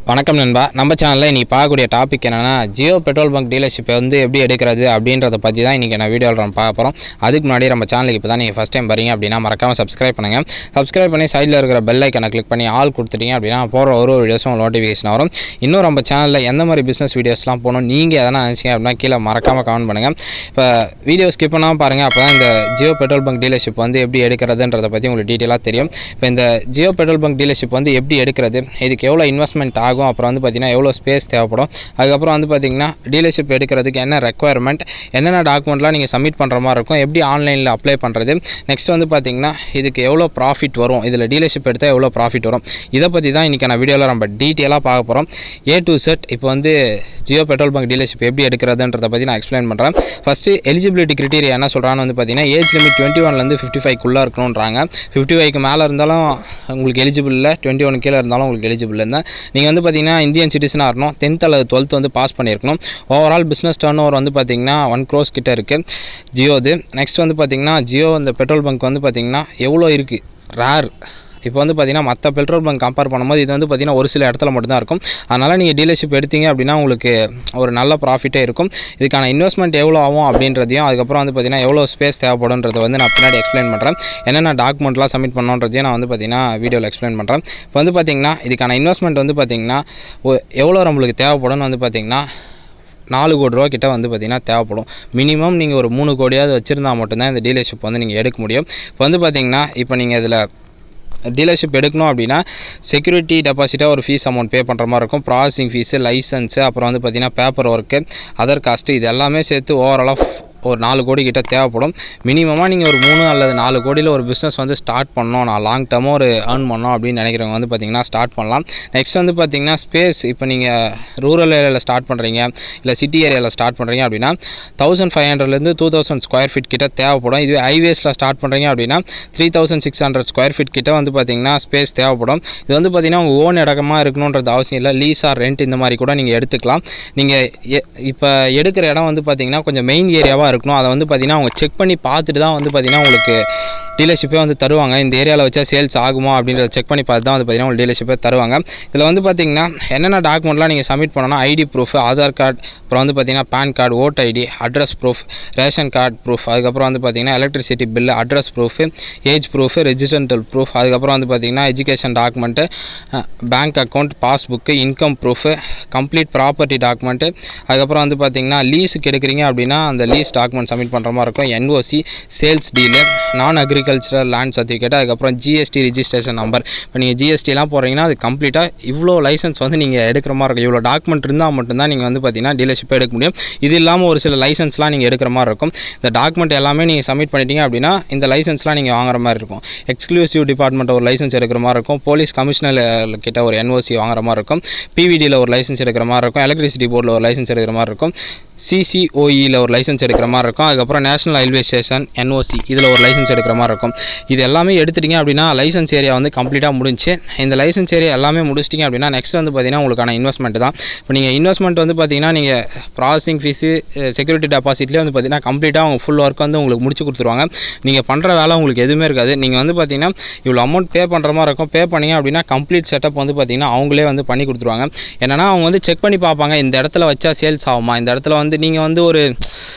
வணக்கம் நண்பா நம்ம சேனலில் இன்றைக்கி பார்க்கக்கூடிய டாபிக் என்னென்னா ஜியோ பெட்ரோல் பங்க் டீலர்ஷிப்பை வந்து எப்படி எடுக்கிறது அப்படின்றத பற்றி தான் இன்றைக்கி நான் வீடியோவில் நம்ம பார்க்க போகிறோம் அதுக்கு முன்னாடி நம்ம சேனலுக்கு இப்போ தான் நீங்கள் ஃபஸ்ட் டைம் வரீங்க அப்படின்னா மறக்காமல் சப்ஸ்கிரைப் பண்ணுங்கள் சப்ஸ்கிரைப் பண்ணி சைடில் இருக்கிற பெல் ஐக்கனை கிளிக் பண்ணி ஆல் கொடுத்துட்டீங்க அப்படின்னா போகிற ஒரு ஒரு வீடியோஸும் நோட்டிஃபிகேஷன் வரும் இன்னும் நம்ம சேனலில் எந்த மாதிரி பிஸ்னஸ் வீடியோஸ்லாம் போகணும் நீங்கள் எதனா நினச்சிங்க அப்படின்னா கீழே மறக்காமல் கமெண்ட் பண்ணுங்கள் இப்போ வீடியோ ஸ்கிப் பண்ணாமல் பாருங்கள் அப்போ தான் இந்த ஜியோ பெட்ரோல் பங்க் டீலர்ஷிப் வந்து எப்படி எடுக்கிறதுன்றதை பற்றி உங்களுக்கு டீட்டெயிலாக தெரியும் இப்போ இந்த ஜியோ பெட்ரோல் பங்க் டீலர்ஷிப் வந்து எப்படி எடுக்கிறது இதுக்கு எவ்வளோ இன்வெஸ்ட்மெண்ட் ஆகும் அப்புறம் வந்து பார்த்திங்கன்னா எவ்வளோ ஸ்பேஸ் தேவைப்படும் அதுக்கப்புறம் வந்து பார்த்திங்கன்னா டீலர்ஷிப் எடுக்கிறதுக்கு என்ன ரெக்குவயர்மெண்ட் என்னென்ன டாக்குமெண்ட்லாம் நீங்கள் சப்மிட் பண்ணுற மாதிரி இருக்கும் எப்படி ஆன்லைனில் அப்ளை பண்ணுறது நெக்ஸ்ட் வந்து பார்த்திங்கன்னா இதுக்கு எவ்வளோ ப்ராஃபிட் வரும் இதில் டீலர்ஷிப் எடுத்தால் எவ்வளோ ப்ராஃபிட் வரும் இதை பற்றி தான் இன்றைக்கி நான் வீடியோவில் நம்ம டீட்டெயிலாக பார்க்க போகிறோம் ஏ டு செட் இப்போ வந்து ஜியோ பெட்ரோல் பங்க் டீலர்ஷிப் எப்படி எடுக்கிறதுன்றதை பற்றி நான் எக்ஸ்பிளைன் பண்ணுறேன் ஃபஸ்ட்டு எலிஜிபிலிட்டி கிரிட்டீரியா என்ன சொல்கிறான்னு வந்து பார்த்தீங்கன்னா ஏஜ் லிமிட் டுவெண்ட்டி ஒன்லேருந்து ஃபிஃப்டி ஃபைவ்க்குள்ளே இருக்கணுன்றாங்க ஃபிஃப்டி ஃபைவ்க்கு மேலே இருந்தாலும் உங்களுக்கு எலிஜிபிள் இல்லை டுவெண்ட்டி ஒன் கீழே இருந்தாலும் உங்களுக்கு எலிஜிபிள் இருந்தால் நீங்கள் வந்து பார்த்தீங்கன்னா இந்தியன் சிட்டிசனாக இருக்கணும் டென்த் அல்லது டுவெல்த் வந்து பாஸ் பண்ணியிருக்கணும் ஓவரால் பிஸ்னஸ் டர்ன் ஓவர் வந்து பார்த்தீங்கன்னா ஒன் க்ரோஸ் கிட்ட இருக்குது ஜியோது நெக்ஸ்ட் வந்து பார்த்தீங்கன்னா ஜியோ இந்த பெட்ரோல் பங்க் வந்து பார்த்தீங்கன்னா எவ்வளோ இருக்குது ரேர் இப்போ வந்து பார்த்தீங்கன்னா மற்ற பெட்ரோல் பங்க் கம்பேர் பண்ணும்போது இது வந்து பார்த்தீங்கன்னா ஒரு சில இடத்துல மட்டும்தான் இருக்கும் அதனால் நீங்கள் டீலர்ஷிப் எடுத்தீங்க அப்படின்னா உங்களுக்கு ஒரு நல்ல ப்ராஃபிட்டே இருக்கும் இதுக்கான இன்வெஸ்ட்மெண்ட் எவ்வளோ ஆகும் அப்படின்றதையும் அதுக்கப்புறம் வந்து பார்த்தீங்கன்னா எவ்வளோ ஸ்பேஸ் தேவைப்படுன்றதை வந்து நான் பின்னாடி எக்ஸ்பிளைன் பண்ணுறேன் என்னென்ன டாக்குமெண்ட்லாம் சப்மிட் பண்ணணுன்றதையும் நான் வந்து பார்த்தீங்கன்னா வீடியோவில் எக்ஸ்பிளைன் பண்ணுறேன் இப்போ வந்து பார்த்தீங்கன்னா இதுக்கான இன்வெஸ்ட்மெண்ட் வந்து பார்த்தீங்கன்னா ஒ- எவ்வளோ நம்மளுக்கு தேவைப்படும்னு வந்து பார்த்தீங்கன்னா நாலு கோடி ரூபா கிட்ட வந்து பார்த்திங்கன்னா தேவைப்படும் மினிமம் நீங்கள் ஒரு மூணு கோடியாவது வச்சுருந்தா மட்டும்தான் இந்த டீலர்ஷிப் வந்து நீங்கள் எடுக்க முடியும் இப்போ வந்து பார்த்தீங்கன்னா இப்போ நீங்கள் இதில் டீலர்ஷிப் எடுக்கணும் அப்படின்னா செக்யூரிட்டி டெபாசிட்டாக ஒரு ஃபீஸ் அமௌண்ட் பே பண்ணுற மாதிரி இருக்கும் ப்ராசஸிங் ஃபீஸு லைசன்ஸு அப்புறம் வந்து பார்த்திங்கன்னா பேப்பர் ஒர்க்கு அதர் காஸ்ட்டு இது எல்லாமே சேர்த்து ஓவராலாக ஒரு நாலு கோடி கிட்ட தேவைப்படும் மினிமமாக நீங்கள் ஒரு மூணு அல்லது நாலு கோடியில் ஒரு பிஸ்னஸ் வந்து ஸ்டார்ட் பண்ணோம் நான் லாங் டேர்மாக ஒரு ஏர்ன் பண்ணோம் அப்படின்னு நினைக்கிறவங்க வந்து பார்த்தீங்கன்னா ஸ்டார்ட் பண்ணலாம் நெக்ஸ்ட் வந்து பார்த்தீங்கன்னா ஸ்பேஸ் இப்போ நீங்கள் ரூரல் ஏரியாவில் ஸ்டார்ட் பண்ணுறீங்க இல்லை சிட்டி ஏரியாவில் ஸ்டார்ட் பண்ணுறீங்க அப்படின்னா தௌசண்ட் ஃபைவ் ஹண்ட்ரட்லேருந்து டூ தௌசண்ட் ஸ்கொயர் ஃபீட் கிட்ட தேவைப்படும் இதுவே ஹைவேஸில் ஸ்டார்ட் பண்ணுறீங்க அப்படின்னா three thousand six hundred square feet கிட்ட வந்து பார்த்தீங்கன்னா ஸ்பேஸ் தேவைப்படும் இது வந்து பார்த்தீங்கன்னா உங்கள் ஓன் இடமா இருக்கணுன்றது அவசியம் இல்லை லீஸ் ஆர் ரெண்ட் இந்த மாதிரி கூட நீங்கள் எடுத்துக்கலாம் நீங்கள் இப்போ எடுக்கிற இடம் வந்து பார்த்தீங்கன்னா கொஞ்சம் மெயின் ஏரியாவாக இருக்கணும் அதை வந்து பார்த்தீங்கன்னா அவங்க செக் பண்ணி பார்த்துட்டு தான் வந்து பார்த்தீங்கன்னா உங்களுக்கு டீலர்ஷிப்பே வந்து தருவாங்க இந்த ஏரியாவில் வச்சா சேல்ஸ் ஆகுமா அப்படின்றத செக் பண்ணி பார்த்து தான் வந்து பார்த்தீங்கன்னா உங்களுக்கு டீலர்ஷிப்பே தருவாங்க இதில் வந்து பார்த்தீங்கன்னா என்னென்ன டாக்குமெண்ட்லாம் நீங்கள் சப்மிட் பண்ணணும் ஐடி ப்ரூஃப் ஆதார் கார்டு அப்புறம் வந்து பார்த்தீங்கன்னா பேன் கார்டு ஓட் ID address proof ration card proof அதுக்கப்புறம் வந்து பார்த்தீங்கன்னா electricity bill address proof age proof residential proof அதுக்கப்புறம் வந்து பார்த்தீங்கன்னா education document bank account passbook income proof complete property document அதுக்கப்புறம் வந்து பார்த்தீங்கன்னா லீஸுக்கு எடுக்கிறீங்க அப்படின்னா அந்த லீஸ் டாக்குமெண்ட் சப்மிட் பண்ணுற மாதிரி இருக்கும் NOC sales deal non agricultural land certificate அதுக்கப்புறம் ஜிஎஸ்டி ரிஜிஸ்ட்ரேஷன் நம்பர் இப்போ நீங்கள் ஜிஎஸ்டிலாம் போடுறீங்கன்னா அது கம்ப்ளீட்டாக இவ்வளோ லைசன்ஸ் வந்து நீங்கள் எடுக்கிற மாதிரி இருக்கும் இவ்வளோ டாக்குமெண்ட் இருந்தால் மட்டும்தான் நீங்கள் வந்து பார்த்தீங்கன்னா டீலர்ஷிப் எடுக்க முடியும் இது இல்லாமல் ஒரு சில லைசன்ஸ்லாம் நீங்கள் எடுக்கிற மாதிரி இருக்கும் இந்த டாக்குமெண்ட் எல்லாமே நீங்கள் சப்மிட் பண்ணிட்டீங்க அப்படின்னா இந்த லைசன்ஸ்லாம் நீங்கள் வாங்குற மாதிரி இருக்கும் எக்ஸ்க்ளூசிவ் டிபார்ட்மெண்ட் ஒரு லைசன்ஸ் எடுக்கிற மாதிரி இருக்கும் போலீஸ் கமிஷனர் கிட்ட ஒரு என்ஓசி வாங்குற மாதிரி இருக்கும் பிவிடியில் ஒரு லைசன்ஸ் எடுக்கிற மாதிரி இருக்கும் எலக்ட்ரிசிட்டி போர்டில் ஒரு லைசன்ஸ் எடுக்கிற மாதிரி இருக்கும் சிசிஓஇயில் ஒரு லைசன்ஸ் எடுக்கிற மாதிரி இருக்கும் அதுக்கப்புறம் நேஷனல் ரயில்வே ஸ்டேஷன் என்ஓசி இதில் ஒரு லைசன்ஸ் எடுக்கிற மாதிரி இருக்கும் இது எல்லாமே எடுத்துட்டீங்க அப்படின்னா லைசன்ஸ் ஏரியா வந்து கம்ப்ளீட்டாக முடிஞ்சு இந்த லைசன்ஸ் ஏரியா எல்லாமே முடிச்சிட்டிங்க அப்படின்னா நெக்ஸ்ட் வந்து பார்த்தீங்கன்னா உங்களுக்கான இன்வெஸ்ட்மெண்ட் தான் இப்போ நீங்கள் இன்வெஸ்ட்மெண்ட் வந்து பார்த்தீங்கன்னா நீங்கள் ப்ராசஸிங் ஃபீஸு செக்யூரிட்டி டெபாசிட்லேயே வந்து பார்த்தீங்கன்னா கம்ப்ளீட்டாக அவங்க ஃபுல் ஒர்க் வந்து உங்களுக்கு முடிச்சு கொடுத்துருவாங்க நீங்கள் பண்ணுற வேலை உங்களுக்கு எதுவுமே இருக்காது நீங்கள் வந்து பார்த்தீங்கன்னா இவ்வளோ அமௌண்ட் பே பண்ணுற மாதிரி இருக்கும் பே பண்ணீங்க அப்படின்னா கம்ப்ளீட் செட்டப் வந்து பார்த்தீங்கன்னா அவங்களே வந்து பண்ணி கொடுத்துருவாங்க என்னன்னா அவங்க வந்து செக் பண்ணி பார்ப்பாங்க இந்த இடத்துல வச்சா சேல்ஸ் ஆகுமா இந்த இடத்துல வந்து நீங்கள் வந்து ஒரு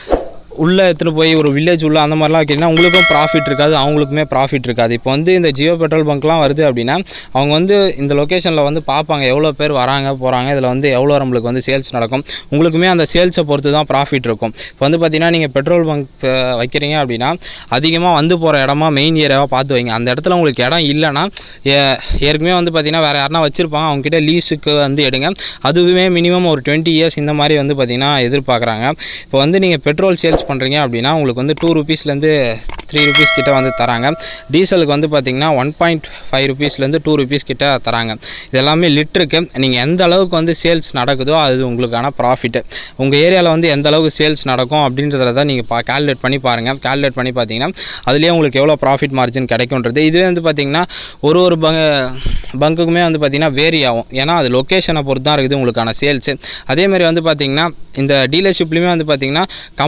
உள்ளே எடுத்துகிட்டு போய் ஒரு வில்லேஜ் உள்ள அந்த மாதிரிலாம் வைக்கிறீங்கன்னா உங்களுக்கும் ப்ராஃபிட் இருக்காது அவங்களுக்குமே ப்ராஃபிட் இருக்காது இப்போ வந்து இந்த ஜியோ பெட்ரோல் பங்க்லாம் வருது அப்படின்னா அவங்க வந்து இந்த லொக்கேஷனில் வந்து பார்ப்பாங்க எவ்வளோ பேர் வராங்க போகிறாங்க இதில் வந்து எவ்வளோ நம்மளுக்கு வந்து சேல்ஸ் நடக்கும் உங்களுக்குமே அந்த சேல்ஸை பொறுத்து தான் ப்ராஃபிட் இருக்கும் இப்போ வந்து பார்த்தீங்கன்னா நீங்கள் பெட்ரோல் பங்க் வைக்கிறீங்க அப்படின்னா அதிகமாக வந்து போகிற இடமா மெயின் ஏரியாவாக பார்த்து வைங்க அந்த இடத்துல உங்களுக்கு இடம் இல்லைன்னா ஏ- ஏற்கனவே வந்து பார்த்தீங்கன்னா வேறு யாருனா வச்சுருப்பாங்க அவங்ககிட்ட லீஸுக்கு வந்து எடுங்க அதுவுமே மினிமம் ஒரு டுவெண்ட்டி இயர்ஸ் இந்த மாதிரி வந்து பார்த்தீங்கன்னா எதிர்பார்க்குறாங்க இப்போ வந்து நீங்கள் பெட்ரோல் சேல்ஸ் பண்ணுறீங்க அப்படின்னா உங்களுக்கு வந்து டூ ருபீஸ்லேருந்து த்ரீ ருபீஸ் கிட்ட வந்து தராங்க டீசலுக்கு வந்து பார்த்தீங்கன்னா ஒன் பாயிண்ட் ஃபைவ் ருபீஸ்லேருந்து டூ ருபீஸ் கிட்ட தராங்க இது எல்லாமே லிட்டருக்கு நீங்கள் எந்த அளவுக்கு வந்து சேல்ஸ் நடக்குதோ அது உங்களுக்கான ப்ராஃபிட்டு உங்கள் ஏரியாவில் வந்து எந்த அளவுக்கு சேல்ஸ் நடக்கும் அப்படின்றத தான் நீங்கள் பா கால்குலேட் பண்ணி பாருங்கள் கால்குலேட் பண்ணி பார்த்தீங்கன்னா அதுலேயே உங்களுக்கு எவ்வளோ ப்ராஃபிட் மார்ஜின் கிடைக்குன்றது இதுவே வந்து பார்த்தீங்கன்னா ஒரு ஒரு பங்கு பங்குக்குமே வந்து பார்த்தீங்கன்னா வேரி ஆகும் ஏன்னா அது லொக்கேஷனை பொறுத்து தான் இருக்குது உங்களுக்கான சேல்ஸு அதேமாதிரி வந்து பார்த்தீங்கன்னா இந்த டீலர்ஷிப்லேயுமே வந்து பார்த்தீங்கன்னா கம்பெனிஸ்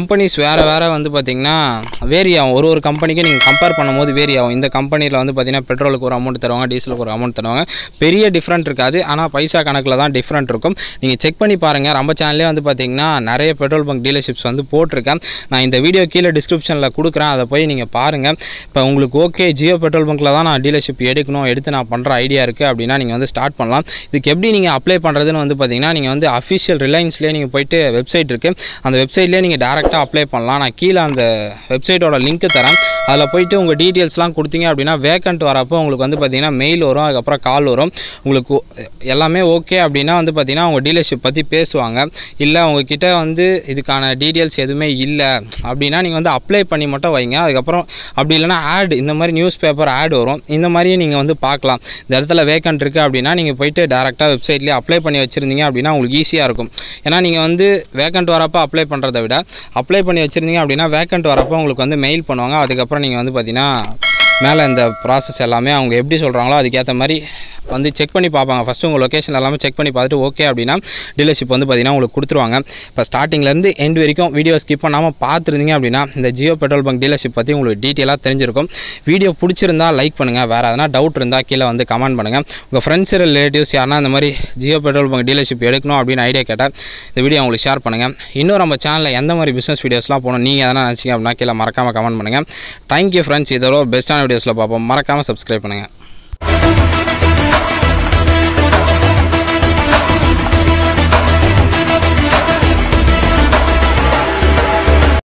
வேறு வேறு வந்து பார்த்திங்கன்னா வேரி ஆகும் ஒரு ஒரு கம்பெனிக்கு நீங்கள் கம்பேர் பண்ணும்போது வேரி ஆகும் இந்த கம்பெனியில் வந்து பார்த்திங்கன்னா பெட்ரோலுக்கு ஒரு அமௌண்ட் தருவாங்க டீசலுக்கு ஒரு அமௌண்ட் தருவாங்க பெரிய டிஃப்ரெண்ட் இருக்காது ஆனால் பைசா கணக்கில் தான் டிஃப்ரெண்ட் இருக்கும் நீங்கள் செக் பண்ணி பாருங்கள் நம்ம சேனல்லே வந்து பார்த்திங்கன்னா நிறைய பெட்ரோல் பங்க் டீலர்ஷிப்ஸ் வந்து போட்டிருக்கேன் நான் இந்த வீடியோ கீழே டிஸ்கிரிப்ஷனில் கொடுக்குறேன் அதை போய் நீங்கள் பாருங்கள் இப்போ உங்களுக்கு ஓகே ஜியோ பெட்ரோல் பங்க்கில் தான் நான் டீலர்ஷிப் எடுக்கணும் எடுத்து நான் பண்ணுற ஐடியா இருக்குது அப்படின்னா நீங்கள் வந்து ஸ்டார்ட் பண்ணலாம் இதுக்கு எப்படி நீங்கள் அப்ளை பண்ணுறதுன்னு வந்து பார்த்தீங்கன்னா நீங்கள் வந்து அஃபிஷியல் ரிலையன்ஸ்லேயே நீங்கள் போயிட்டு வெப்சைட் இருக்குது அந்த வெப்சைட்லேயே நீங்கள் டேரெக்டாக அப்ளை பண்ணலாம் நான் கீழே அந்த வெப்சைட்டோட லிங்க் தரேன் அதில் போயிட்டு உங்கள் டீட்டெயில்ஸ்லாம் கொடுத்தீங்க அப்படின்னா வேக்கண்ட் வரப்போ உங்களுக்கு வந்து பார்த்தீங்கன்னா மெயில் வரும் அதுக்கப்புறம் கால் வரும் உங்களுக்கு எல்லாமே ஓகே அப்படின்னா வந்து பார்த்தீங்கன்னா உங்கள் டீலர்ஷிப் பற்றி பேசுவாங்க இல்லை உங்ககிட்ட வந்து இதுக்கான டீட்டெயில்ஸ் எதுவுமே இல்லை அப்படின்னா நீங்கள் வந்து அப்ளை பண்ணி மட்டும் வைங்க அதுக்கப்புறம் அப்படி இல்லைனா ஆட் இந்த மாதிரி நியூஸ் பேப்பர் ஆட் வரும் இந்த மாதிரியே நீங்கள் வந்து பார்க்கலாம் இந்த இடத்துல வேக்கண்ட் இருக்குது அப்படின்னா நீங்கள் போயிட்டு டேரெக்டாக வெப்சைட்லேயே அப்ளை பண்ணி வச்சுருந்தீங்க அப்படின்னா உங்களுக்கு ஈஸியாக இருக்கும் ஏன்னா நீங்கள் வந்து வேக்கண்ட் வரப்போ அப்ளை பண்ணுறதை விட அப்ளை பண்ணி வச்சுருந்தீங்க அப்படின்னா வேக்கண்ட் வரப்போ உங்களுக்கு வந்து மெயில் பண்ணுவாங்க அதுக்கப்புறம் நீங்கள் வந்து பார்த்தீங்கன்னா மேலே இந்த ப்ராசஸ் எல்லாமே அவங்க எப்படி சொல்கிறாங்களோ அதுக்கேற்ற மாதிரி வந்து செக் பண்ணி பார்ப்பாங்க ஃபஸ்ட்டு உங்கள் லொக்கேஷன் எல்லாமே செக் பண்ணி பார்த்துட்டு ஓகே அப்படின்னா டீலர்ஷிப் வந்து பார்த்தீங்கன்னா உங்களுக்கு கொடுத்துருவாங்க இப்போ ஸ்டார்டிங்லேருந்து எண்ட் வரைக்கும் வீடியோ ஸ்கிப் பண்ணாமல் பார்த்துருந்தீங்க அப்படின்னா இந்த ஜியோ பெட்ரோல் பங்க் டீலர்ஷிப் பற்றி உங்களுக்கு டீட்டெயிலாக தெரிஞ்சிருக்கும் வீடியோ பிடிச்சிருந்தா லைக் பண்ணுங்கள் வேறு எதனா டவுட் இருந்தால் கீழே வந்து கமெண்ட் பண்ணுங்கள் உங்கள் ஃப்ரெண்ட்ஸ் ரிலேட்டிவ்ஸ் யாருன்னா இந்த மாதிரி ஜியோ பெட்ரோல் பங்க் டீலர்ஷிப் எடுக்கணும் அப்படின்னு ஐடியா கேட்டால் இந்த வீடியோ உங்களுக்கு ஷேர் பண்ணுங்கள் இன்னும் நம்ம சேனலில் எந்த மாதிரி பிஸ்னஸ் வீடியோஸ்லாம் போகணும் நீங்கள் எதனா நினச்சிங்க அப்படின்னா கீழே மறக்காமல் கமெண்ட் பண்ணுங்கள் தேங்க்யூ ஃப்ரெண்ட்ஸ் இதோட பெஸ்ட்டான வீடியோஸில் பார்ப்போம் மறக்காமல் சப்ஸ்கிரைப் பண்ணுங்கள்